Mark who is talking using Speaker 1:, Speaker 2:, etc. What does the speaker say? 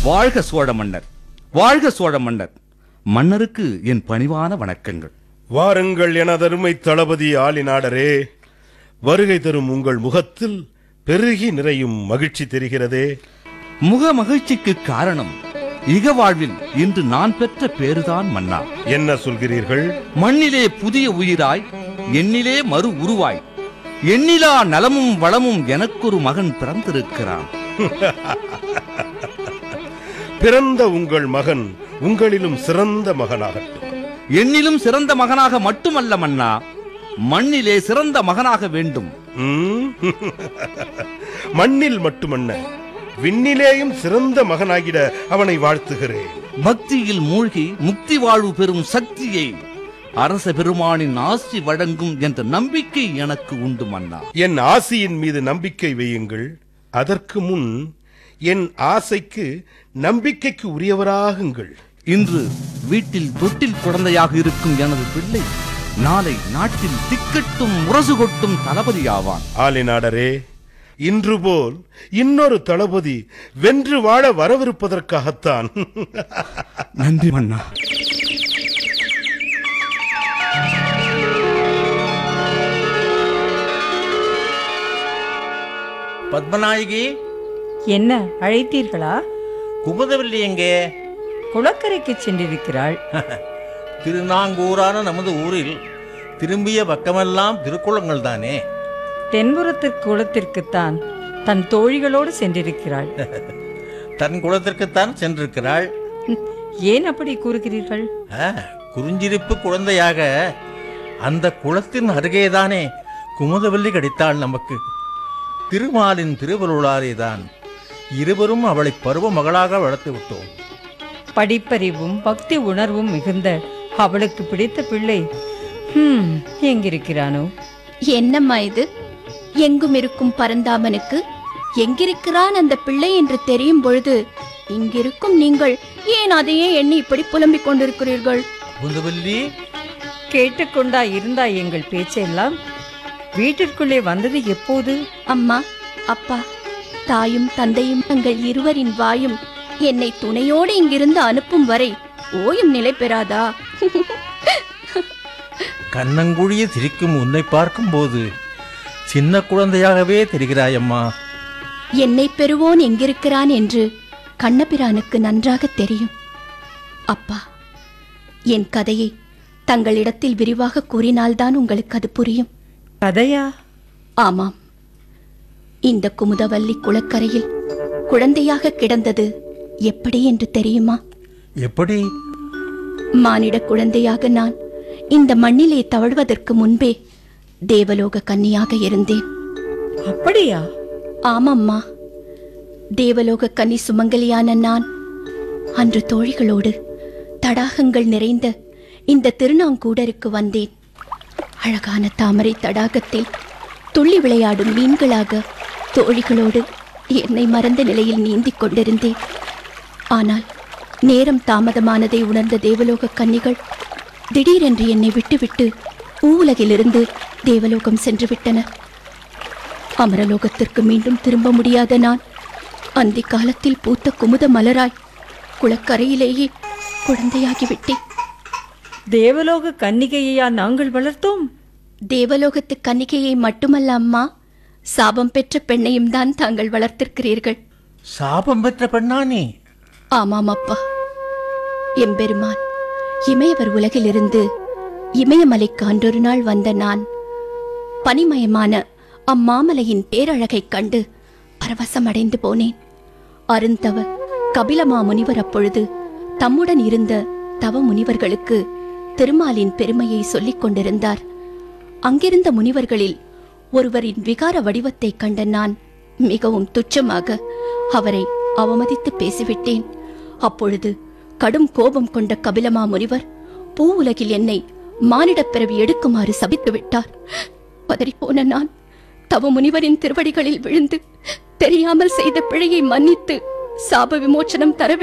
Speaker 1: வாழ்க சோழ மன்னர் வாழ்க சோழ மன்னர் மன்னருக்கு என் பணிவான வணக்கங்கள்
Speaker 2: வாருங்கள் எனதருமை தளபதி ஆலிநாடரே வருகை தரும் உங்கள் முகத்தில் பெருகி நிறையும் மகிழ்ச்சி தெரிகிறதே
Speaker 1: முக மகிழ்ச்சிக்கு காரணம் இக வாழ்வில் இன்று நான் பெற்ற பேறுதான் மன்னா
Speaker 2: என்ன சொல்கிறீர்கள்
Speaker 1: மண்ணிலே புதிய உயிராய் எண்ணிலே மறு உருவாய் எண்ணிலா நலமும் வளமும் எனக்கொரு மகன் பிறந்திருக்கிறான்
Speaker 2: பிறந்த உங்கள் மகன் உங்களிலும் சிறந்த மகனாகட்டும்
Speaker 1: எண்ணிலும் சிறந்த மகனாக மட்டுமல்ல மன்னா மண்ணிலே சிறந்த மகனாக வேண்டும்
Speaker 2: ம்? மண்ணில் மட்டுமல்ல விண்ணிலேயும் சிறந்த மகனாகிட அவனை வாழ்த்துகிறேன்
Speaker 1: பக்தியில் மூழ்கி முக்தி வாழ்வு பெறும் சக்தியை அரச பெருமானின் ஆசி வழங்கும் என்ற நம்பிக்கை எனக்கு உண்டு மன்னா
Speaker 2: என் ஆசையின் மீது நம்பிக்கை வையுங்கள் அதற்கு முன் என் ஆசைக்கு நம்பிக்கைக்கு உரியவராகுங்கள்
Speaker 1: இன்று வீட்டில் தொட்டில் குழந்தையாக இருக்கும் எனது பிள்ளை நாளை நாட்டில் திக்கட்டும் முரசு கொட்டும் தளபதியாவான்
Speaker 2: ஆலிநாடரே இன்று போல் இன்னொரு தளபதி வென்று வாழ வரவிருப்பதற்காகத்தான்
Speaker 1: நன்றி மன்னா
Speaker 3: பத்மநாயகி
Speaker 4: என்ன அழைத்தீர்களா
Speaker 3: குமுதவல்லி எங்கே
Speaker 4: குளக்கரைக்கு சென்றிருக்கிறாள்
Speaker 3: திருநாங்கூரான நமது ஊரில் திரும்பிய பக்கமெல்லாம் திருக்குளங்கள் தானே
Speaker 4: தென்புறத்திற்கு குளத்திற்குத்தான் தன் தோழிகளோடு சென்றிருக்கிறாள்
Speaker 3: தன் குலத்திற்குத்தான் சென்றிருக்கிறாள்
Speaker 4: ஏன் அப்படி கூறுகிறீர்கள்
Speaker 3: ஆ, குறிஞ்சிரிப்பு குழந்தையாக அந்த குளத்தின் அருகேதானே குமுதவல்லி கிடைத்தாள் நமக்கு திருமாலின் திருவருளாரேதான் இருவரும் அவளை பருவ மகளாக வளர்த்து விட்டோம்
Speaker 4: படிப்பறிவும் பக்தி உணர்வும் மிகுந்த அவளுக்கு பிடித்த பிள்ளை ஹம், எங்கிருக்கிறானோ
Speaker 5: என்னம்மா இது எங்கும் இருக்கும் பரந்தாமனுக்கு எங்கிருக்கிறான் அந்த பிள்ளை என்று தெரியும் பொழுது இங்கிருக்கும் நீங்கள் ஏன் அதையே எண்ணி இப்படி புலம்பிக் கொண்டிருக்கிறீர்கள்
Speaker 3: குமுதவல்லி
Speaker 4: கேட்டுக்கொண்டா இருந்தா எங்கள் பேச்செல்லாம் வீட்டிற்குள்ளே வந்தது எப்போது
Speaker 5: அம்மா அப்பா தாயும் தந்தையும் தங்கள் இருவரின் வாயும் என்னை துணையோடு இங்கிருந்து அனுப்பும் வரை ஓயும் நிலை பெறாதா
Speaker 3: கண்ணங்குழிய சிரிக்கும் உன்னை பார்க்கும்போது சின்ன குழந்தையாகவே தெரிகிறாயம்மா
Speaker 5: என்னை பெறுவோன் எங்கிருக்கிறான் என்று கண்ணபிரானுக்கு நன்றாக தெரியும் அப்பா என் கதையை தங்களிடத்தில் விரிவாக கூறினால்தான் உங்களுக்கு அது புரியும்
Speaker 4: கதையா
Speaker 5: ஆமாம் இந்த குமுதவல்லி குளக்கரையில் குழந்தையாக கிடந்தது எப்படி என்று தெரியுமா
Speaker 3: எப்படி
Speaker 5: மானிட குழந்தையாக நான் இந்த மண்ணிலே தவழ்வதற்கு முன்பே தேவலோக கன்னியாக இருந்தேன்
Speaker 4: அப்படியா
Speaker 5: ஆமம்மா தேவலோக கன்னி சுமங்கலியான நான் அன்று தோழிகளோடு தடாகங்கள் நிறைந்த இந்த திருநாங்கூடருக்கு வந்தேன் அழகான தாமரை தடாகத்தில் துள்ளி விளையாடும் மீன்களாக தோழிகளோடு என்னை மறந்த நிலையில் நீந்திக் கொண்டிருந்தேன் ஆனால் நேரம் தாமதமானதை உணர்ந்த தேவலோக கன்னிகள் திடீரென்று என்னை விட்டுவிட்டு பூவுலகிலிருந்து தேவலோகம் சென்று விட்டனர் அமரலோகத்திற்கு மீண்டும் திரும்ப முடியாத நான் அந்தி காலத்தில் பூத்த குமுத மலராய் குளக்கரையிலேயே குழந்தையாகிவிட்டேன்
Speaker 4: தேவலோக கன்னிகையா நாங்கள் வளர்த்தோம்
Speaker 5: தேவலோகத்து கன்னிகையை மட்டுமல்ல அம்மா சாபம் பெற்ற பெண்ணையும் தான் தாங்கள் வளர்த்திருக்கிறீர்கள்
Speaker 3: சாபம் பெற்ற பெண்ணா நீ
Speaker 5: ஆமாம் அப்பா எம்பெருமான் இமயவர் உலகிலிருந்து இமயமலைக்கு அன்றொரு நாள் வந்த நான் பனிமயமான அம்மாமலையின் பேரழகைக் கண்டு பரவசமடைந்து போனேன் அருந்தவ கபிலமா முனிவர் அப்பொழுது தம்முடன் இருந்த தவ முனிவர்களுக்கு திருமாலின் பெருமையை சொல்லிக் கொண்டிருந்தார் அங்கிருந்த முனிவர்களில் ஒருவரின் விகார வடிவத்தைக் கண்ட நான் மிகவும் துச்சமாக அவரை அவமதித்து பேசிவிட்டேன் அப்பொழுது கடும் கோபம் கொண்ட கபிலமா முனிவர் பூ உலகில் என்னை மானிடப் பிறவி எடுக்குமாறு சபித்து விட்டார் பதறிப்போன நான் தவ முனிவரின் திருவடிகளில் விழுந்து தெரியாமல் செய்த பிழையை மன்னித்து சாப விமோச்சனம் தர